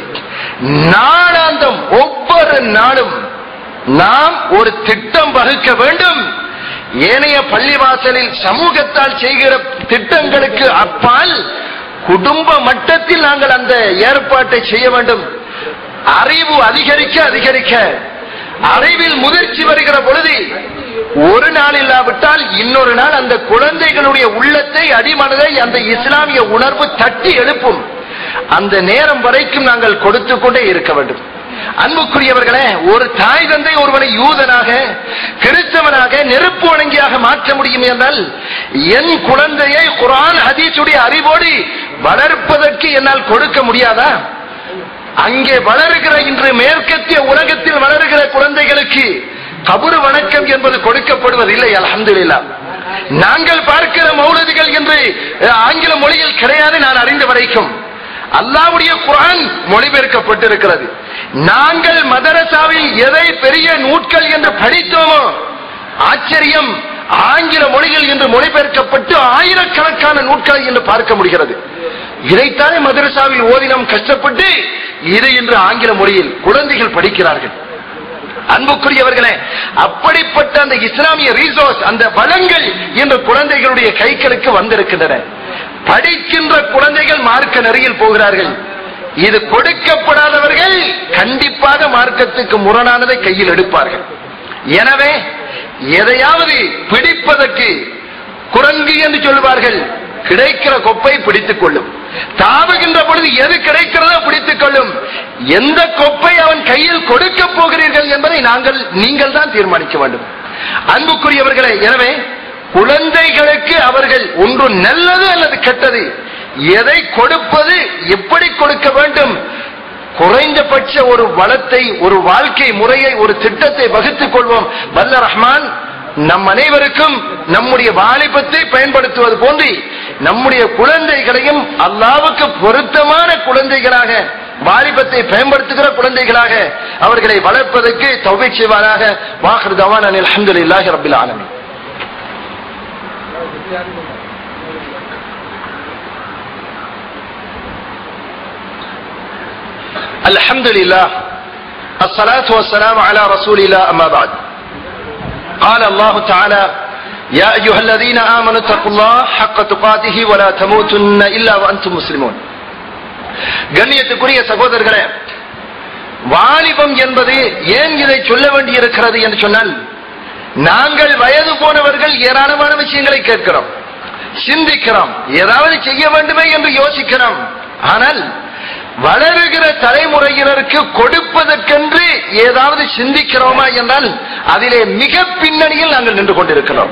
நாளாந்தம் ஒவ்வொரு நாளும் நாம் ஒரு திட்டம் வகுக்க வேண்டும் ஏனைய பள்ளிவாசலில் சமூகத்தால் செய்கிற திட்டங்களுக்கு அப்பால் குடும்ப மட்டத்தில் நாங்கள் அந்த ஏற்பாட்டை செய்ய வேண்டும் அறிவு அதிகரிக்க அதிகரிக்க அறிவில் முதிர்ச்சி வருகிற பொழுது ஒரு நாள் இல்லாவிட்டால் இன்னொரு நாள் அந்த குழந்தைகளுடைய உள்ளத்தை அடிமனதை அந்த இஸ்லாமிய உணர்வு தட்டி எழுப்பும் அந்த நேரம் வரைக்கும் நாங்கள் கொடுத்து கொண்டே இருக்க வேண்டும் அன்புக்குரியவர்களே ஒரு தாய் தந்தை ஒருவனை யூதனாக கிறிஸ்தவனாக நெருப்பு வணங்கியாக மாற்ற முடியும் என்றால் என் குழந்தையை குர்ஆன் ஹதீஸுடைய அறிவோடு வளர்ப்பதற்கு என்னால் கொடுக்க முடியாதா அங்கே வளருகிற இன்று மேற்கத்திய உலகத்தில் வளருகிற குழந்தைகளுக்கு கபரு வணக்கம் என்பது கொடுக்கப்படுவதில்லை அல்ஹம்துலில்லாஹ் நாங்கள் பார்க்கிற மௌலதிகள் என்று குரானில் கிடையாது நான் அறிந்த வரைக்கும் அல்லாவுடைய குரான் மொழிபெயர்க்கப்பட்டிருக்கிறது நாங்கள் மதரசாவில் எதை பெரிய நூட்கள் என்று படித்தோமோ ஆச்சரியம் ஆங்கில மொழிகள் என்று மொழிபெயர்க்கப்பட்டு ஆயிரக்கணக்கான நூட்களை என்று பார்க்க முடிகிறது இதைத்தானே மதரசாவில் ஓதி நாம் கஷ்டப்பட்டு இது இன்று ஆங்கில மொழியில் குழந்தைகள் படிக்கிறார்கள் அன்புக்குரியவர்களே அப்படிப்பட்ட அந்த இஸ்லாமிய ரிசோர்ஸ் அந்த வளங்கள் இந்த குழந்தைகளுடைய கைகளுக்கு வந்திருக்கின்றன படிக்கின்ற குழந்தைகள் மார்க்க நெறியில் போகிறார்கள் இது கொடுக்கப்படாதவர்கள் கண்டிப்பாக மார்க்கத்துக்கு முரணானதை கையில் எடுப்பார்கள் எனவே எதையாவது பிடிப்பதற்கு குரங்கு என்று சொல்வார்கள் கிடைக்கிற கொப்பை பிடித்துக் கொள்ளும் தாவுகின்ற பொழுது எது கிடைக்கிறதோ பிடித்துக் கொள்ளும் எந்த கொப்பை அவன் கையில் கொடுக்க போகிறீர்கள் என்பதை நாங்கள் நீங்கள் தான் தீர்மானிக்க வேண்டும் அன்புக்குரியவர்களே எனவே குழந்தைகளுக்கு அவர்கள் ஒன்று நல்லது அல்லது கெட்டது எதை கொடுப்பது எப்படி கொடுக்க வேண்டும் குறைந்தபட்ச ஒரு வளத்தை ஒரு வாழ்க்கை முறையை ஒரு திட்டத்தை வகுத்துக் கொள்வோம் வல்ல ரஹ்மான் நம் அனைவருக்கும் நம்முடைய வாலிபத்தை பயன்படுத்துவது போன்று நம்முடைய குழந்தைகளையும் அல்லாவுக்கு பொருத்தமான குழந்தைகளாக வாலிபத்தை பயன்படுத்துகிற குழந்தைகளாக அவர்களை வளர்ப்பதற்கு தௌபை செய்வாராக வாஹர் தவான் அலமதுல்லாஹி ரபில் ஆலமி الحمد لله الصلاة والسلام على رسول الله أما بعد قال الله تعالى يا أيها الذين آمنوا اتقوا الله حق تقاته ولا تموتن إلا وأنتم مسلمون கண்ணியத்துக்குரிய சகோதரர்களே வாலிபம் என்பது ஏன் இதை சொல்ல வேண்டி இருக்கிறது என்று சொன்னால் நாங்கள் வயது போனவர்கள் ஏராளமான விஷயங்களை கேட்கிறோம் சிந்திக்கிறோம் ஏதாவது செய்ய வேண்டுமே என்று யோசிக்கிறோம் ஆனால் வளருகிற தலைமுறையினருக்கு கொடுப்பதற்கென்று ஏதாவது சிந்திக்கிறோமா என்றால் அதிலே மிக பின்னணியில் நாங்கள் நின்று கொண்டிருக்கிறோம்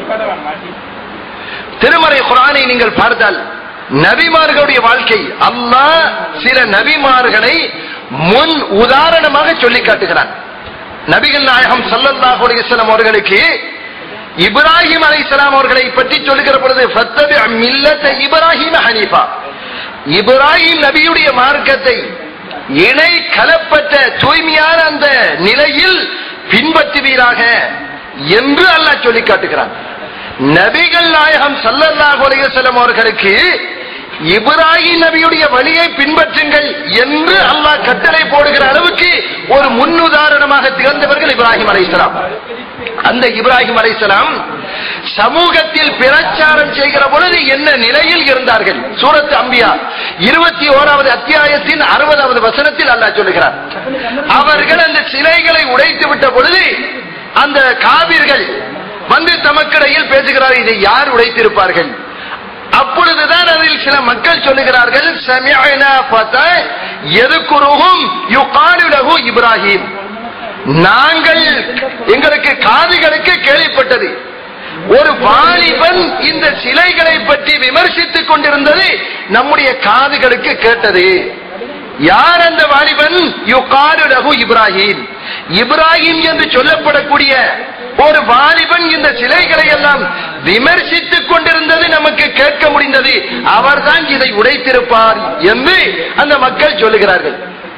திருமறை குரானை நீங்கள் பார்த்தால் நபிமார்களுடைய வாழ்க்கை அல்லாஹ் சில நபிமார்களை முன் உதாரணமாக சொல்லி காட்டுகிறான் நபிகள் நாயகம் சல்லல்லாஹு அலைஹிஸ்ஸலாம் அவர்களுக்கு இப்ராஹிம் அலைஹிஸ்ஸலாம் அவர்களை பற்றி சொல்லுகிற பொழுது ஃபத்தபி மில்லத்த இப்ராஹிம் ஹனீஃபா இப்ராஹிம் நபியுடைய மார்க்கத்தை இணை கலப்பற்ற தூய்மையான அந்த நிலையில் பின்பற்றுவீராக என்று அல்லாஹ் சொல்லி காட்டுகிறான் நபிகள் நாயகம் சல்லல்லாஹு அலைஹி வஸல்லம் அவர்களுக்கு இப்ராஹிம் நபியுடைய வழியை பின்பற்றுங்கள் என்று அல்லாஹ் கட்டளை போடுகிற அளவுக்கு ஒரு முன்னுதாரணமாக திகழ்ந்தவர்கள் இப்ராஹிம் அலைஹிஸ்ஸலாம் அந்த இப்ராஹிம் அலைஹிஸ்ஸலாம் சமூகத்தில் பிரச்சாரம் செய்கிற பொழுது என்ன நிலையில் இருந்தார்கள் சூரத் அம்பியா இருபத்தி ஓராவது அத்தியாயத்தின் அறுபதாவது வசனத்தில் அல்லாஹ் சொல்லுகிறார் அவர்கள் அந்த சிலைகளை உடைத்து விட்ட பொழுது அந்த காவிர்கள் வந்து தமக்கிடையில் பேசுகிறார் இதை யார் உடைத்திருப்பார்கள் அப்பொழுதுதான் அதில் சில மக்கள் சொல்லுகிறார்கள் சமிஅனா ஃபதா யذكرهم يقال له இப்ராஹிம் நாங்கள் எங்களுக்கு காதுகளுக்கு கேள்விப்பட்டது ஒரு வாலிபன் இந்த சிலைகளை பற்றி விமர்சித்துக் கொண்டிருந்தது நம்முடைய காதுகளுக்கு கேட்டது யார் அந்த வாலிபன் யுகாரு லகு இப்ராஹிம் இப்ராஹிம் என்று சொல்லப்படக்கூடிய ஒரு வாலிபன் இந்த சிலைகளை எல்லாம் விமர்சித்துக் கொண்டிருந்தது நமக்கு கேட்க முடிந்தது அவர்தான் இதை உடைத்திருப்பார் என்று அந்த மக்கள் சொல்லுகிறார்கள்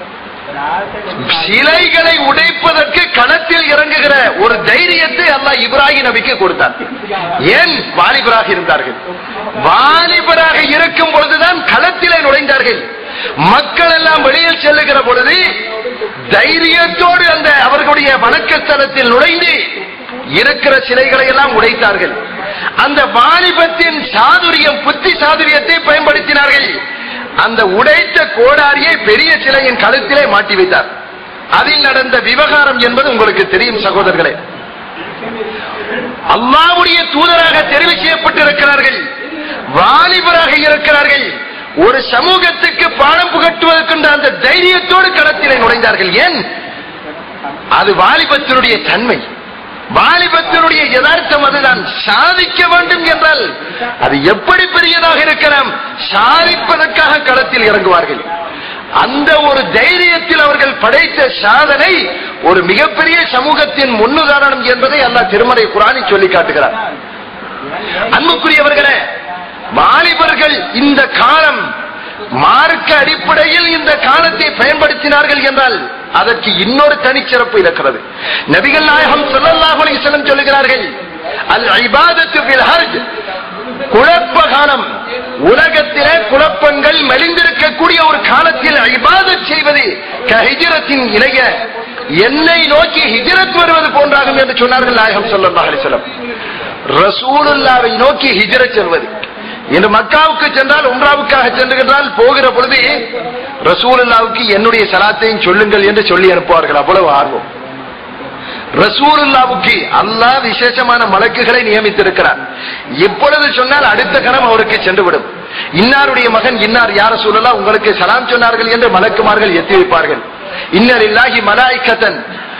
சிலைகளை உடைப்பதற்கு களத்தில் இறங்குகிற ஒரு தைரியத்தை அல்லாஹ் இப்ராஹிம் நபிக்கு கொடுத்தார் ஏன் வாலிபராக இருந்தார்கள் வாலிபராக இருக்கும் பொழுதுதான் களத்திலே நுழைந்தார்கள் மக்கள் எல்லாம் வெளியில் செல்லுகிற பொழுது தைரியத்தோடு அந்த அவர்களுடைய வணக்கஸ்தலத்தில் நுழைந்து இருக்கிற சிலைகளை எல்லாம் உடைத்தார்கள் அந்த வாலிபத்தின் சாதுரியம் புத்தி சாதுரியத்தை பயன்படுத்தினார்கள் அந்த உடைத்த கோடாரியை பெரிய சிலையின் கழுத்திலே மாட்டி வைத்தார் அதில் நடந்த விவகாரம் என்பது உங்களுக்கு தெரியும் சகோதரர்களே அல்லாவுடைய தூதராக தெரிவு செய்யப்பட்டிருக்கிறார்கள் வாலிபராக இருக்கிறார்கள் ஒரு சமூகத்துக்கு பாடம் புகட்டுவதற்கின்ற அந்த தைரியத்தோடு களத்திலே நுழைந்தார்கள் ஏன் அது வாலிபத்தினுடைய தன்மை வாலிபத்தினுடைய யதார்த்தம் அதுதான் சாதிக்க வேண்டும் என்றால் அது எப்படி பெரியதாக இருக்கலாம் சாதிப்பதற்காக களத்தில் இறங்குவார்கள் அந்த ஒரு தைரியத்தில் அவர்கள் படைத்த சாதனை ஒரு மிகப்பெரிய சமூகத்தின் முன்னுதாரணம் என்பதை அல்லாஹ் திருமறை குரானி சொல்லி காட்டுகிறார் அன்புக்குரியவர்களே வாலிபர்கள் இந்த காலம் மார்க்க அடிப்படையில் இந்த காலத்தை பயன்படுத்தினார்கள் என்றால் அதற்கு இன்னொரு தனிச்சிறப்பு இருக்கிறது நபிகள் நாயகம் ஸல்லல்லாஹு அலைஹி வஸல்லம் சொல்லுகிறார்கள் அல் இபாதத்து பில் ஹர்ஜ் குழப்ப காலம் உலகத்திலே குழப்பங்கள் மெலிந்திருக்கக்கூடிய ஒரு காலத்தில் இபாதத் செய்வது கஹிஜரத்தின் இளைய என்னை நோக்கி ஹிஜரத் வருவது போன்றாகும் என்று சொன்னார்கள் நாயகம் ஸல்லல்லாஹு அலைஹி வஸல்லம் ரசூலுல்லாவை நோக்கி ஹிஜரத் செல்வது இன்று மக்காவுக்கு சென்றால் உம்ராவுக்காக சென்றுகின்றால் போகிற பொழுது ரசூலுல்லாவுக்கு என்னுடைய சலாத்தையும் சொல்லுங்கள் என்று சொல்லி அனுப்புவார்கள் அவ்வளவு ஆர்வம் ரசூலுல்லாவுக்கு அல்லாஹ் விசேஷமான மலக்குகளை நியமித்திருக்கிறார் எப்பொழுது சொன்னால் அடுத்த கணம் அவருக்கு சென்றுவிடும் இன்னாருடைய மகன் இன்னார் யார சூழலா உங்களுக்கு சலாம் சொன்னார்கள் என்று மலக்குமார்கள் எத்தி வைப்பார்கள் இன்னர் இல்லாஹி மலாய்கத்தன்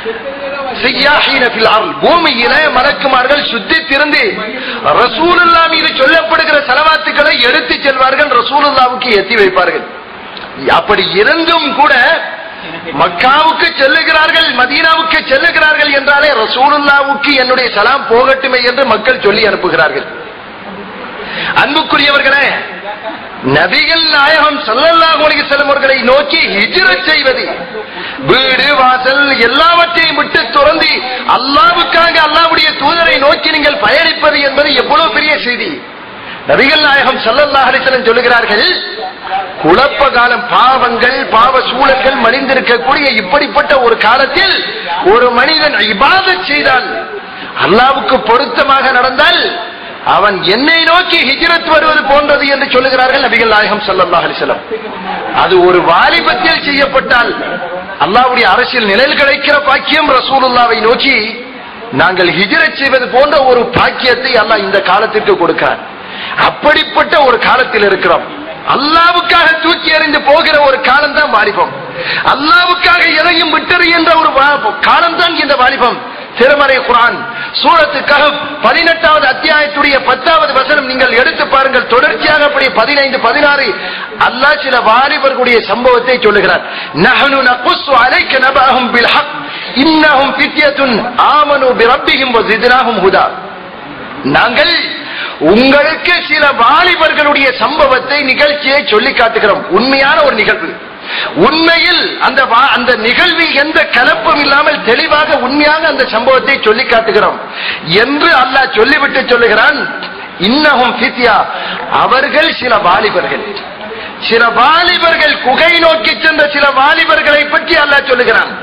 சிய்யாஹீன ஃபில் அர்ல். பூமியிலே மலக்குமார்கள் சுத்தி திருந்து ரசூலுல்லா மீது சொல்லப்படுகிற செலவாத்துக்களை எடுத்து செல்வார்கள் ரசூலுல்லாவுக்கு எத்தி வைப்பார்கள் அப்படி இருந்தும் கூட மக்காவுக்கு செல்லுகிறார்கள் மதீனாவுக்கு செல்லுகிறார்கள் என்றாலே ரசூலுல்லாவுக்கு என்னுடைய சலாம் போகட்டுமே என்று மக்கள் சொல்லி அனுப்புகிறார்கள் அன்புக்குரியவர்களே நபிகள் நாயகம் ஸல்லல்லாஹு அலைஹி வஸல்லம் அவர்களை நோக்கி ஹிஜ்ரத் செய்வது வீடு வாசல் எல்லாவற்றையும் விட்டு துறந்து அல்லாஹ்வுக்காக அல்லாஹ்வுடைய தூதரை நோக்கி நீங்கள் பயணிப்பது என்பது எவ்வளவு பெரிய செய்தி நபிகள் நாயகம் ஸல்லல்லாஹு அலைஹி வஸல்லம் சொல்லுகிறார்கள் குழப்ப காலம் பாவங்கள் பாவ சூழல்கள் மலிந்திருக்கக்கூடிய இப்படிப்பட்ட ஒரு காலத்தில் ஒரு மனிதன் இபாதத் செய்தால் அல்லாவுக்கு பொருத்தமாக நடந்தால் அவன் என்னை நோக்கி ஹிஜ்ரத் வருவது போன்றது என்று சொல்லுகிறார்கள் நபிகள் நாயகம் ஸல்லல்லாஹு அலைஹி வஸல்லம் அது ஒரு வாலிபத்தில் செய்யப்பட்டால் அல்லாஹ்வுடைய அரசியல் நிழல் கிடைக்கிற பாக்கியம் ரசூலுல்லாவை நோக்கி நாங்கள் ஹிஜ்ரத் செய்வது போன்ற ஒரு பாக்கியத்தை அல்லாஹ் இந்த காலத்திற்கு கொடுக்கிறான் அப்படிப்பட்ட ஒரு காலத்தில் இருக்கிறோம் அல்லாவுக்காக தூக்கி எறிந்து போகிற ஒரு காலம் தான் வாலிபம் அல்லாவுக்காக எதையும் விட்டறிகின்ற ஒரு காலம் தான் இந்த வாலிபம் திருமறை குரான் சூரத்துக்காக பதினெட்டாவது அத்தியாயத்துடைய பத்தாவது வசனம் நீங்கள் எடுத்து பாருங்கள் தொடர்ச்சியாக அப்படி பதினைந்து பதினாறு அல்லாஹ் சில வாலிபர்களுடைய சம்பவத்தை சொல்லுகிறார் நஹனு நகுஸ்ஸு அலைக்க நபஅஹும் பில் ஹக் இன்னஹும் ஃபித்யத்துன் ஆமனு பிரப்பிஹிம் வஸித்னாஹும் ஹுதா நாங்கள் உங்களுக்கு சில வாலிபர்களுடைய சம்பவத்தை நிகழ்ச்சியை சொல்லி காட்டுகிறோம் உண்மையான ஒரு நிகழ்வு உண்மையில் அந்த வா- அந்த நிகழ்வில் எந்த கலப்பும் இல்லாமல் தெளிவாக உண்மையாக அந்த சம்பவத்தை சொல்லி காட்டுகிறோம் என்று அல்லாஹ் சொல்லிவிட்டு சொல்லுகிறான் இன்னகும் ஃபித்யா அவர்கள் சில வாலிபர்கள் சில வாலிபர்கள் குகை நோக்கி சென்ற சில வாலிபர்களை பற்றி அல்லாஹ் சொல்லுகிறான்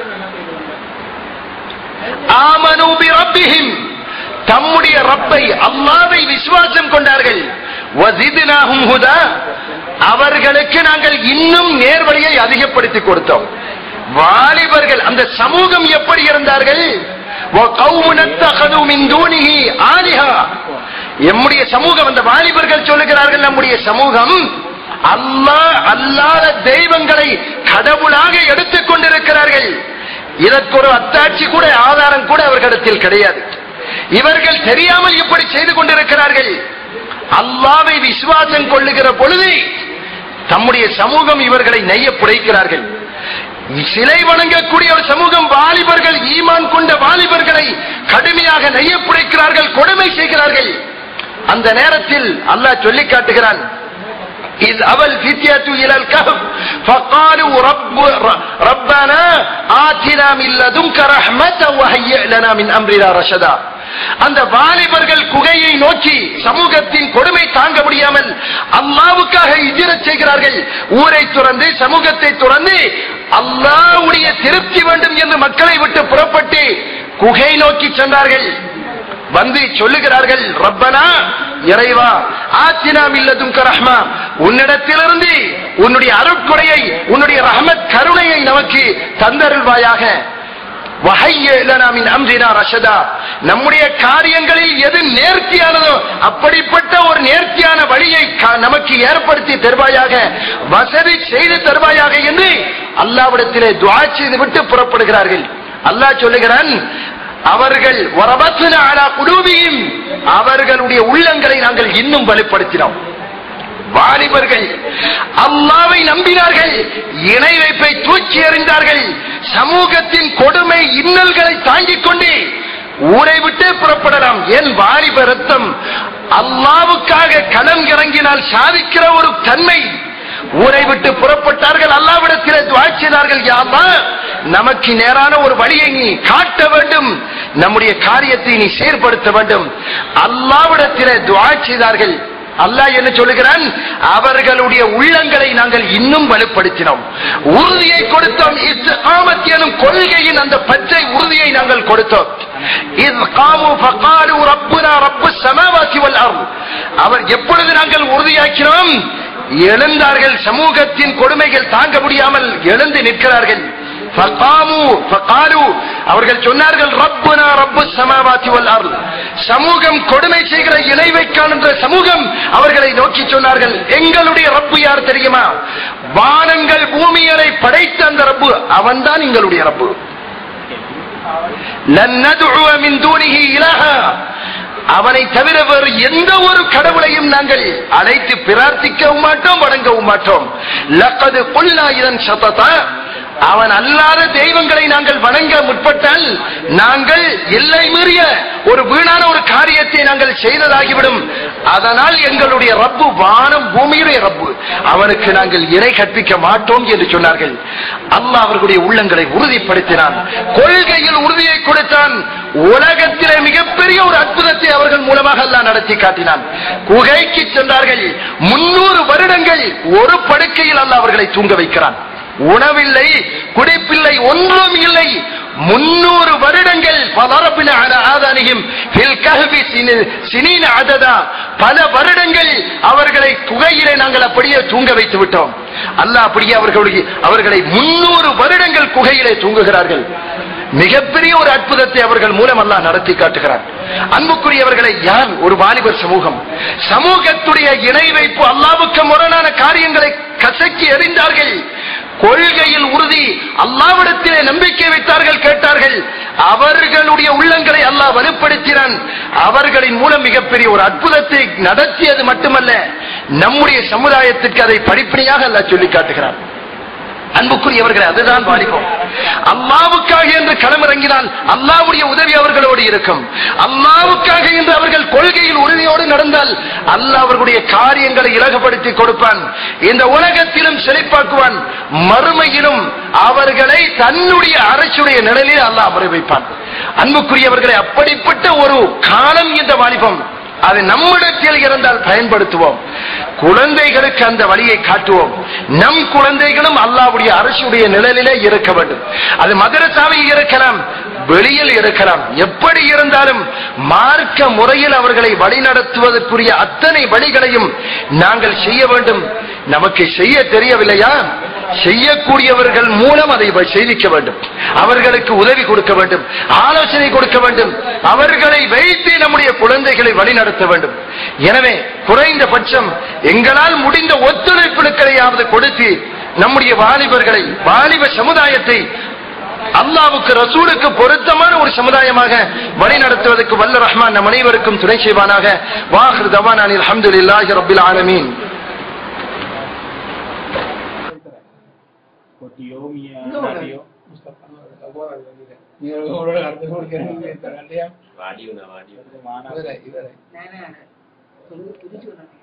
ஆமனு பி ரப்பிஹிம் தம்முடைய ரப்பை அல்லாவை விசுவாசம் கொண்டார்கள் வஸித்னாஹும் ஹுதா அவர்களுக்கு நாங்கள் இன்னும் நேர்வழியை அதிகப்படுத்தி கொடுத்தோம் வாலிபர்கள் அந்த சமூகம் எப்படி இருந்தார்கள் وَقَوْمٌ اتَّخَذُوا مِن دُونِهِ آلِهَةً எம்முடைய சமூகம் அந்த வாலிபர்கள் சொல்லுகிறார்கள் நம்முடைய சமூகம் அல்லாஹ் அல்லாத தெய்வங்களை கடவுளாக எடுத்துக் கொண்டிருக்கிறார்கள் இதற்கு ஒரு அத்தாட்சி கூட ஆதாரம் கூட அவர்களிடத்தில் கிடையாது இவர்கள் தெரியாமல் இப்படி செய்து கொண்டிருக்கிறார்கள் அல்லாவை விசுவாசம் கொள்ளுகிற பொழுது தம்முடைய சமூகம் இவர்களை நெய்ய புடைக்கிறார்கள் சிலை வணங்கக்கூடிய ஒரு சமூகம் வாலிபர்கள் ஈமான் கொண்ட வாலிபர்களை கடுமையாக நெய்ய புடைக்கிறார்கள் கொடுமை செய்கிறார்கள் அந்த நேரத்தில் அல்லாஹ் சொல்லி காட்டுகிறான் إذ أبى الفتية إلى الكهف فقالوا رب ربنا آتنا من لدنك رحمة وهيئ لنا من أمرنا رشدا அந்த வாலிபர்கள் குகையை நோக்கி சமூகத்தின் கொடுமை தாங்க முடியாமல் அல்லாவுக்காக இஜிரச் செய்கிறார்கள் ஊரை துறந்து சமூகத்தை துறந்து அல்லாவுடைய திருப்தி வேண்டும் என்று மக்களை விட்டு புறப்பட்டு குகை நோக்கி சென்றார்கள் வந்து சொல்லுகிறார்கள் ரப்பனா இறைவா ஆத்தினா மில்லதும் ரஹ்மா உன்னிடத்திலிருந்து உன்னுடைய அருட்கொடையை உன்னுடைய ரஹமத் கருணையை நமக்கு தந்தருள்வாயாக வஹய்ய லனா மின் அம்ரினா ரஷதா நம்முடைய காரியங்களில் எது நேர்த்தியானதோ அப்படிப்பட்ட ஒரு நேர்த்தியான வழியை கா- நமக்கு ஏற்படுத்தி தருவாயாக வசதி செய்து தருவாயாக என்று அல்லாவிடத்திலே துஆ செய்து விட்டு புறப்படுகிறார்கள் அல்லாஹ் சொல்லுகிறான் அவர்கள் வரபத்ன அலா குலூபிஹிம் அவர்களுடைய உள்ளங்களை நாங்கள் இன்னும் வலுப்படுத்தினோம் வாலிபர்கள் அல்லாவை நம்பினார்கள் இணை வைப்பை தூக்கி எறிந்தார்கள் சமூகத்தின் கொடுமை இன்னல்களை தாங்கிக் கொண்டு ஊரை விட்டே புறப்படலாம் என் வாலிப ரத்தம் அல்லாவுக்காக களம் இறங்கினால் சாதிக்கிற ஒரு தன்மை ஊரை விட்டு புறப்பட்டார்கள் அல்லாவிடத்திலே துவா செய்தார்கள் யா அல்லாஹ் நமக்கு நேரான ஒரு வழியை நீ காட்ட வேண்டும் நம்முடைய காரியத்தை நீ செயற்படுத்த வேண்டும் அல்லாவிடத்திலே துவா செய்தார்கள் அல்லாஹ் என்ன சொல்லுகிறான் அவர்களுடைய உள்ளங்களை நாங்கள் இன்னும் வலுப்படுத்தினோம் உறுதியை கொடுத்தோம் இஸ்திகாமத் எனும் கொள்கையின் அந்த பச்சை உறுதியை நாங்கள் கொடுத்தோம் இஸ் காமு ஃபகாலு ரப்புனா ரப்பு ஸமாவாதி வல் அர்த் அவர் எப்பொழுது நாங்கள் உறுதியாக்கினோம் எழுந்தார்கள் சமூகத்தின் கொடுமைகள் தாங்க முடியாமல் எழுந்து நிற்கிறார்கள் ஃபகாமு ஃபகாலு அவர்கள் சொன்னார்கள் ரப்புனா ரப்பு ஸமாவாதி வல் அர்த் சமூகம் கொடுமை செய்கிற இணை வைக்கான் சமூகம் அவர்களை நோக்கி சொன்னார்கள் எங்களுடைய ரப்பு யார் தெரியுமா வானங்கள் பூமியரை படைத்த அந்த ரப்பு அவன்தான் எங்களுடைய ரப்பு லன் நதுஉ மின் தூனிஹி இலாஹா அவனை தவிர வேறு எந்த ஒரு கடவுளையும் நாங்கள் அழைத்து பிரார்த்திக்கவும் மாட்டோம் வணங்கவும் மாட்டோம் லக்கது குல்னா இதன் சத்ததா அவன் அல்லாத தெய்வங்களை நாங்கள் வணங்க முற்பட்டால் நாங்கள் எல்லை மீறிய ஒரு வீணான ஒரு காரியத்தை நாங்கள் செய்ததாகிவிடும் அதனால் எங்களுடைய ரப்பு வானம் பூமியுடைய ரப்பு அவனுக்கு நாங்கள் இணை கற்பிக்க மாட்டோம் என்று சொன்னார்கள் அல்லாஹ் அவர்களுடைய உள்ளங்களை உறுதிப்படுத்தினான் கொள்கையில் உறுதியை கொடுத்தான் உலகத்திலே மிகப்பெரிய ஒரு அற்புதத்தை அவர்கள் மூலமாக அல்லாஹ் நடத்தி காட்டினான் குகைக்கு சென்றார்கள் முன்னூறு வருடங்கள் ஒரு படுக்கையில் அல்லாஹ் அவர்களை தூங்க வைக்கிறான் உணவில்லை குடிப்பில்லை ஒன்றும் இல்லை முன்னூறு வருடங்கள் பலரப்பின ஆதானியும் சினீன அததா பல வருடங்கள் அவர்களை குகையிலே நாங்கள் அப்படியே தூங்க வைத்து விட்டோம் அல்லாஹ் அப்படியே அவர்களுடைய அவர்களை முன்னூறு வருடங்கள் குகையிலே தூங்குகிறார்கள் மிகப்பெரிய ஒரு அற்புதத்தை அவர்கள் மூலம் அல்லாஹ் நடத்தி காட்டுகிறார் அன்புக்குரியவர்களை யார் ஒரு வாலிபர் சமூகம் சமூகத்துடைய இணை வைப்பு அல்லாவுக்கு முரணான காரியங்களை கசக்கி எறிந்தார்கள் கொள்கையில் உறுதி அல்லாவிடத்திலே நம்பிக்கை வைத்தார்கள் கேட்டார்கள் அவர்களுடைய உள்ளங்களை அல்லாஹ் வலுப்படுத்தினான் அவர்களின் மூலம் மிகப்பெரிய ஒரு அற்புதத்தை நடத்தியது மட்டுமல்ல நம்முடைய சமுதாயத்திற்கு அதை படிப்படியாக அல்லாஹ் சொல்லி காட்டுகிறான் அன்புக்குரியவர்களே அதுதான் வாலிபம் அல்லாவுக்காக என்று களமிறங்கினால் அல்லாவுடைய உதவி அவர்களோடு இருக்கும் அல்லாவுக்காக என்று அவர்கள் கொள்கையில் உறுதியோடு நடந்தால் அல்லாஹ் அவர்களுடைய காரியங்களை இலகுபடுத்தி கொடுப்பான் இந்த உலகத்திலும் செழிப்பாக்குவான் மறுமையிலும் அவர்களை தன்னுடைய அரசுடைய நிழலில் அல்லாஹ் அமர வைப்பான் அன்புக்குரியவர்களை அப்படிப்பட்ட ஒரு காலம் இந்த வாலிபம் அது நம்மிடத்தில் இருந்தால் பயன்படுத்துவோம் குழந்தைகளுக்கு அந்த வழியை காட்டுவோம் நம் குழந்தைகளும் அல்லாவுடைய அரசுடைய நிழலிலே இருக்க வேண்டும் அது மதரசாவில் இருக்கலாம் வெளியில் இருக்கலாம் எப்படி இருந்தாலும் மார்க்க முறையில் அவர்களை வழிநடத்துவதற்குரிய அத்தனை வழிகளையும் நாங்கள் செய்ய வேண்டும் நமக்கு செய்ய தெரியவில்லையா செய்யக்கூடியவர்கள் மூலம் அதை செய்திக்க வேண்டும் அவர்களுக்கு உதவி கொடுக்க வேண்டும் ஆலோசனை கொடுக்க வேண்டும் அவர்களை வைத்து நம்முடைய குழந்தைகளை வழிநடத்த வேண்டும் எனவே குறைந்தபட்சம் எங்களால் முடிந்த ஒத்துழைப்புகளையாவது கொடுத்து நம்முடைய வாலிபர்களை வாலிப சமுதாயத்தை அல்லாவுக்கு ரசூலுக்கு பொருத்தமான ஒரு சமுதாயமாக வழி நடத்துவதற்கு வல்ல ரஹ்மான் நம் அனைவருக்கும் துணை செய்வானாக வாஹர் தவான் அனில் அஹமதுல்லாஹி ரபில் ஆலமீன் கொட்டியோ மியா இன்னும் ஒரு நாடியோ நீங்க உங்களோட கருத்து கொடுக்கிறீங்க இல்லையா வாடியோ நான் வாடியோ இவரை இவரை நானே புரிஞ்சு